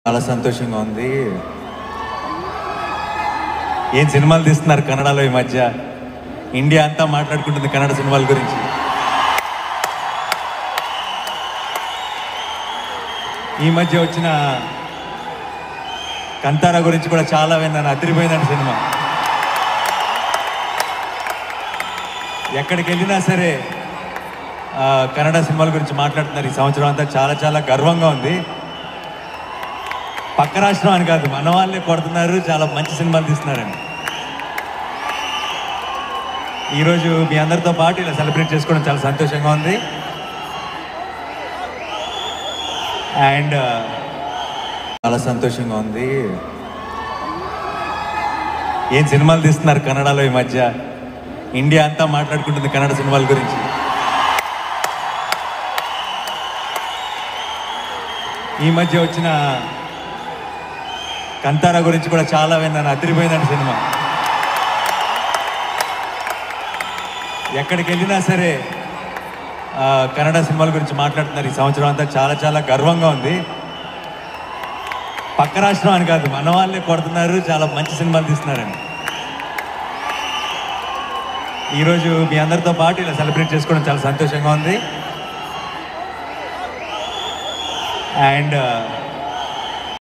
చాలా సంతోషంగా ఉంది ఏం సినిమాలు తీస్తున్నారు కన్నడలో ఈ మధ్య ఇండియా అంతా మాట్లాడుకుంటుంది కన్నడ సినిమాల గురించి ఈ మధ్య వచ్చిన కంతారా గురించి కూడా చాలా విన్నాను అదిరిపోయిందండి సినిమా ఎక్కడికి వెళ్ళినా సరే ఆ, కన్నడ సినిమాల గురించి మాట్లాడుతున్నారు ఈ సంవత్సరం అంతా చాలా చాలా గర్వంగా ఉంది పక్క రాష్ట్రం అని కాదు మన వాళ్ళే కొడుతున్నారు చాలా మంచి సినిమాలు తీస్తున్నారండి ఈరోజు మీ అందరితో పాటు ఇలా సెలబ్రేట్ చేసుకోవడం చాలా సంతోషంగా ఉంది అండ్ చాలా సంతోషంగా ఉంది ఏం సినిమాలు తీస్తున్నారు కన్నడలో ఈ మధ్య ఇండియా అంతా మాట్లాడుకుంటుంది కన్నడ సినిమాల గురించి ఈ మధ్య వచ్చిన కంతారా గురించి కూడా చాలా విన్నాను అదిరిపోయిందండి సినిమా ఎక్కడికి వెళ్ళినా సరే ఆ, కన్నడ సినిమాల గురించి మాట్లాడుతున్నారు ఈ సంవత్సరం అంతా చాలా చాలా గర్వంగా ఉంది పక్క రాష్ట్రం అని కాదు మన వాళ్ళే కొడుతున్నారు చాలా మంచి సినిమాలు తీస్తున్నారండి ఈరోజు మీ అందరితో పాటు ఇలా సెలబ్రేట్ చేసుకోవడం చాలా సంతోషంగా ఉంది అండ్